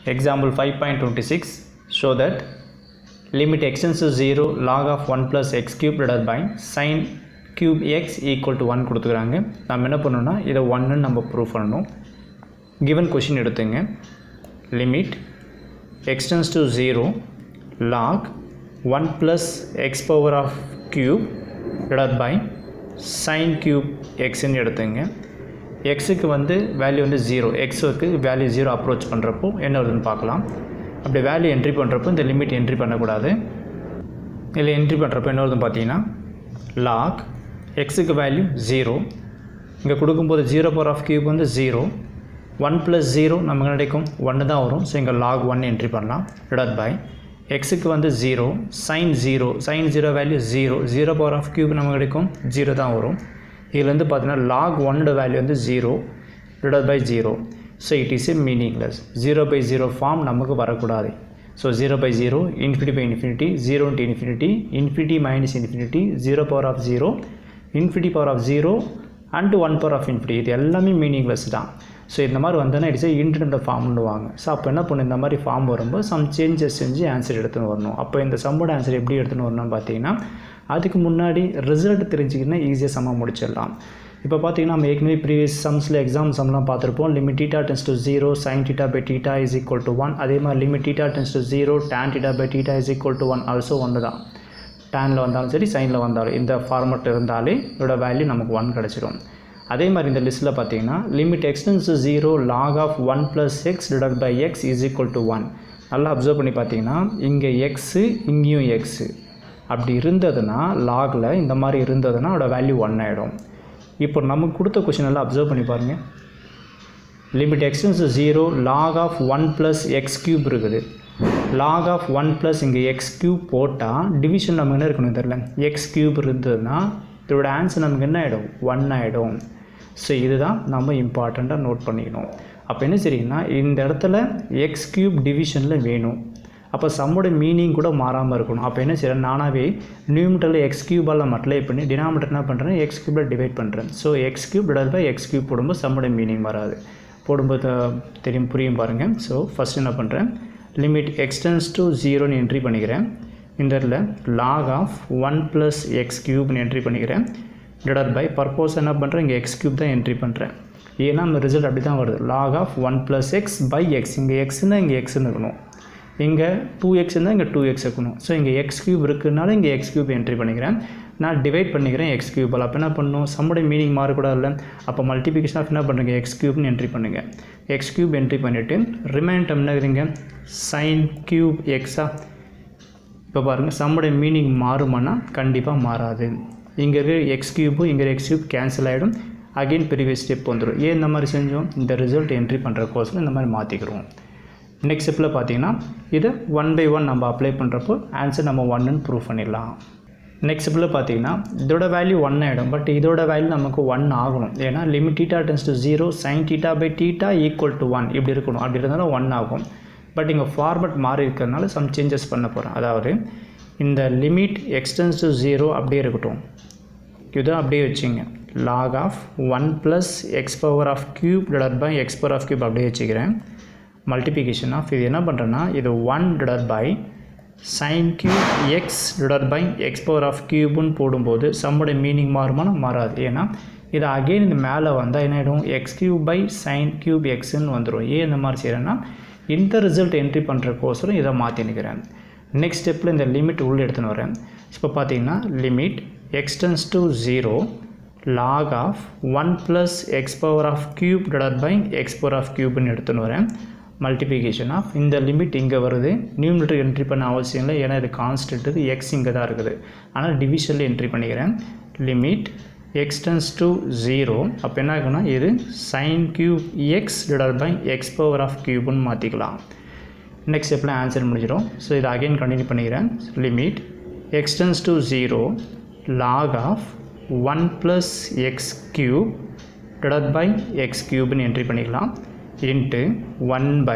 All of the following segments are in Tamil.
Example 5.26 show that limit x tends to 0 log of 1 plus x cube divided by sin cube x equal to 1 கொடுத்துக்கிறாங்க நம்ம என்ன பண்ணணும்னா இதை ஒன்னு நம்ம ப்ரூவ் பண்ணணும் given கொஷின் எடுத்துங்க limit x tends to 0 log 1 plus x power of cube divided by sin cube x ன்னு எடுத்துங்க எக்ஸுக்கு வந்து வேல்யூ வந்து ஜீரோ எக்ஸுக்கு வேல்யூ ஜீரோ அப்ரோச் பண்ணுறப்போ என்ன வருதுன்னு பார்க்கலாம் அப்படி வேல்யூ என்ட்ரி பண்ணுறப்போ இந்த லிமிட் என்ட்ரி பண்ணக்கூடாது இதில் என்ட்ரி பண்ணுறப்போ என்ன வருதுன்னு பார்த்தீங்கன்னா லாக் எக்ஸுக்கு வேல்யூ ஜீரோ இங்கே கொடுக்கும்போது ஜீரோ பவர் ஆஃப் கியூப் வந்து ஜீரோ ஒன் ப்ளஸ் ஜீரோ நமக்கு கிடைக்கும் ஒன்று தான் வரும் ஸோ இங்கே லாக் ஒன் என்ட்ரி பண்ணலாம் டிவைட் பை எக்ஸுக்கு வந்து zero sine zero sine zero value zero zero power of cube நமக்கு கிடைக்கும் ஜீரோ தான் வரும் இதுலேருந்து பார்த்தீங்கன்னா லாக் ஒன்னோட வேல்யூ வந்து zero divide by zero so it is a meaningless zero by zero form நமக்கு வரக்கூடாது so zero by zero infinity by infinity zero into infinity infinity minus infinity zero power of zero infinity power of zero and one power of infinity இது எல்லாமே மீனிங்லெஸ் தான் ஸோ இந்த மாதிரி வந்தோன்னா இட்ஸ் இன்டர்னட் ஃபார்ம்னுவாங்க ஸோ அப்போ என்ன பண்ணும் இந்த மாதிரி ஃபார்ம் வரும்போது சம் சேஞ்சஸ் செஞ்சு ஆன்சர் எடுத்துன்னு வரணும் அப்போ இந்த சம்மோட ஆன்சர் எப்படி எடுத்துன்னு வரணும்னு பார்த்தீங்கன்னா அதுக்கு முன்னாடி ரிசல்ட் தெரிஞ்சுக்கினா ஈஸியாக சம்ம முடிச்சிடலாம் இப்போ பார்த்தீங்கன்னா நம்ம ஏற்கனவே ப்ரீவியஸ் சம்ஸில் எக்ஸாம் சம்லாம் பார்த்துருப்போம் limit theta tends to zero sine theta by theta is equal to one அதே மாதிரி limit theta tends to zero tan theta by theta is equal to one also ஒன்று தான் டேனில் வந்தாலும் சரி சைனில் வந்தாலும் இந்த ஃபார்மெட் இருந்தாலே இதோட வேல்யூ நமக்கு ஒன் கிடச்சிடும் அதே மாதிரி இந்த லிஸ்ட்டில் பார்த்தீங்கன்னா limit x tends zero log of one plus x divide by x is equal to one நல்லா அப்சர்வ் பண்ணி பார்த்தீங்கன்னா இங்கே எக்ஸு இங்கேயும் எக்ஸு அப்படி இருந்ததுன்னா லாகில் இந்த மாதிரி இருந்ததுன்னா அதோட வேல்யூ ஒன் ஆகிடும் இப்போ நமக்கு கொடுத்த கொஷின் எல்லாம் அப்சர்வ் பண்ணி பாருங்கள் limit x tends zero log of one plus x cube இருக்குது லாக் ஆஃப் ஒன் ப்ளஸ் இங்கே எக்ஸ் க்யூப் போட்டால் டிவிஷன் நமக்கு என்ன இருக்கணும் தெரில எக்ஸ் க்யூப் இருந்ததுன்னா இதோட ஆன்சர் நமக்கு என்ன ஆகிடும் ஒன் ஆகிடும் ஸோ இதுதான் நம்ம இம்பார்ட்டண்ட்டாக நோட் பண்ணிக்கணும் அப்போ என்ன சரிங்கன்னா இந்த இடத்துல எக்ஸ் க்யூப் டிவிஷனில் வேணும் அப்போ சம்மோட மீனிங் கூட மாறாமல் இருக்கணும் அப்போ என்ன செய்கிறேன் நானாகவே நியூமிட்டரில் எக்ஸ் கியூபால் மல்டிப்ளை பண்ணி டினாமினேட்டர் என்ன பண்ணுறேன் எக்ஸ் கியூபில் டிவைட் பண்ணுறேன் so x cube divide by x cube போடும்போது சம்மோட மீனிங் வராது போடும்போது தெரியும் புரியும் பாருங்கள் ஸோ ஃபஸ்ட் என்ன பண்ணுறேன் லிமிட் எக்ஸ்டென்ஸ் டு ஜீரோன்னு என்ட்ரி பண்ணிக்கிறேன் இந்த இடத்துல log of one plus x கியூப்னு என்ட்ரி பண்ணிக்கிறேன் டிவைட் பை பர்போஸ் என்ன பண்ணுறேன் இங்கே எக்ஸ் கியூப் தான் என்ட்ரி பண்ணுறேன் ஏன்னா நம்ம ரிசல்ட் அப்படி தான் வருது log of one plus x by x இங்கே எக்ஸ்னால் இங்கே எக்ஸ்னு இருக்கணும் இங்கே டூ எக்ஸ் இருந்தால் இங்கே டூ எக்ஸ் இருக்கணும் ஸோ இங்கே எக்ஸ் கியூப் இருக்குனால இங்கே எக்ஸ் கியூப் என்ட்ரி பண்ணிக்கிறேன் நான் டிவைட் பண்ணிக்கிறேன் எக்ஸ் கியூபால் அப்போ என்ன பண்ணணும் சம்முடைய மீனிங் மாறக்கூடாது இல்லை அப்போ மல்டிபிகேஷன் ஆஃப் என்ன பண்ணுறீங்க எக்ஸ் கியூப்னு என்ட்ரி பண்ணுங்கள் எக்ஸ் கியூப் என்ட்ரி பண்ணிவிட்டு ரிமைன் டம் என்னங்கிறீங்க சைன் கியூப் எக்ஸா இப்போ பாருங்கள் சம்முடைய மீனிங் மாறுமானா கண்டிப்பாக மாறாது இங்கே இருக்கிற எக்ஸ் கியூபும் இங்கே எக்ஸ் கியூப் கேன்சல் ஆகிடும் அகெயின் ப்ரீவியஸ் ஸ்டெப் வந்துடும் ஏன் இந்த மாதிரி செஞ்சோம் இந்த ரிசல்ட் என்ட்ரி பண்ணுற கோர்ஸில் இந்த மாதிரி மாற்றிக்கிறோம் நெக்ஸ்ட் ஸ்டெப்பில் பார்த்தீங்கன்னா இதை ஒன் பை ஒன் நம்ம அப்ளை பண்ணுறப்போ ஆன்சர் நம்ம ஒன்னு ப்ரூவ் பண்ணிடலாம் நெக்ஸ்ட் ஸ்டெப்பில் பார்த்தீங்கன்னா இதோட வேல்யூ ஒன் ஆகிடும் பட் இதோட வேல்யூ நமக்கு ஒன் ஆகணும் ஏன்னா limit theta tends to zero sine theta by theta equal to one இப்படி இருக்கணும் அப்படி இருந்தாலும் ஒன் ஆகும் பட் இங்கே ஃபார்மட் மாறி இருக்கிறதுனால சம் சேஞ்சஸ் பண்ண போகிறேன் அதாவது இந்த லிமிட் எக்ஸ்டென்ஸ் டு ஜீரோ அப்படியே இருக்கட்டும் இதை அப்படியே வச்சுங்க log of one plus x power of cube divide by x power of cube அப்படியே வச்சுக்கிறேன் மல்டிப்ளிகேஷன் ஆஃப் இது என்ன பண்ணுறேன்னா இது one divide by sine cube x divide by x power of கியூப்னு போடும்போது சம்மோட மீனிங் மாறுமானா மாறாது ஏன்னா இது அகெயின் இந்த மேலே வந்தால் என்ன ஆகிடும் x cube by sine cube எக்ஸ்ன்னு வந்துடும் ஏன் இந்த மாதிரி செய்கிறேன்னா இந்த ரிசல்ட் என்ட்ரி பண்ணுறக்கோசரம் இதை மாற்றினுக்கிறேன் நெக்ஸ்ட் ஸ்டெப்பில் இந்த லிமிட் உள்ளே எடுத்துன்னு வரேன் இப்போ பார்த்தீங்கன்னா limit x tends to zero log of one plus x power of cube divide by x power of கியூப்னு எடுத்துன்னு வரேன் மல்டிப்ளிகேஷன் ஆஃப் இந்த லிமிட் இங்கே வருது நியூமினேட்டர் என்ட்ரி பண்ண அவசியம் இல்லை ஏன்னா இது கான்ஸ்டன்ட் இது எக்ஸ் இங்கே தான் இருக்குது ஆனால் டிவிஷனில் என்ட்ரி பண்ணிக்கிறேன் லிமிட் எக்ஸ்டென்ஸ் டு ஜீரோ அப்போ என்ன ஆகுனா இது sine cube x divide by x power of கியூப்னு மாற்றிக்கலாம் நெக்ஸ்ட் ஸ்டெப்பில் ஆன்சர் முடிஞ்சிடும் ஸோ இதை அகைன் கண்டினியூ பண்ணிக்கிறேன் limit x tends to zero log of one plus x cube divide by x கியூப்னு என்ட்ரி பண்ணிக்கலாம் into one by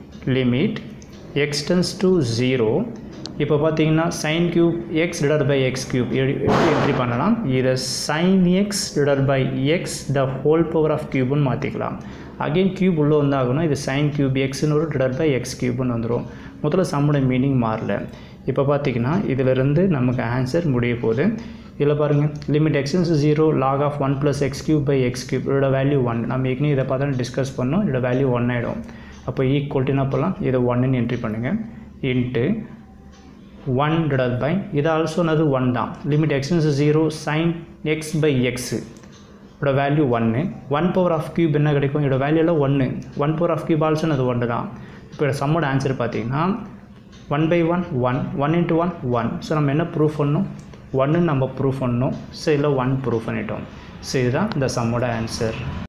limit x tends to zero இப்போ பார்த்தீங்கன்னா sine cube x divide by x cube எப்படி என்ட்ரி பண்ணலாம் இதை sine x divide by x the whole power of கியூப்னு மாற்றிக்கலாம் அகெயின் க்யூப் உள்ளே வந்தாகணும் இது சைன் க்யூப் எக்ஸ்னு ஒரு டிவைட் பை எக்ஸ் க்யூப்னு வந்துடும் முதல்ல சம்மோட மீனிங் மாறல இப்போ பார்த்தீங்கன்னா இதிலிருந்து நமக்கு ஆன்சர் முடிய போகுது இதில் பாருங்கள் limit x tends zero log of one plus x cube by x cube இதோட வேல்யூ ஒன் நம்ம ஏற்கனவே இதை பார்த்தா டிஸ்கஸ் பண்ணோம் இதோட வேல்யூ ஒன் ஆகிடும் அப்போ ஈக்குவல்ட்டினா போகலாம் இதை ஒன்னுன்னு என்ட்ரி பண்ணுங்கள் இன்ட்டு ஒன் டிவைட் பை இது ஆல்சோ அது ஒன் தான் limit x tends zero sine x by x இதோட வேல்யூ ஒன்று ஒன் பவர் ஆஃப் கியூப் என்ன கிடைக்கும் இதோட வேல்யூலாம் ஒன்று one power of cube also அது ஒன்று தான் இப்போ சம்மோட ஆன்சர் பார்த்தீங்கன்னா one by one one one into one one so நம்ம என்ன ப்ரூஃப் பண்ணணும் ஒன்று நம்ம ப்ரூஃப் பண்ணணும் ஸோ இதில் ஒன் ப்ரூஃப் பண்ணிட்டோம் ஸோ இதுதான் இந்த சம்மோட ஆன்சர்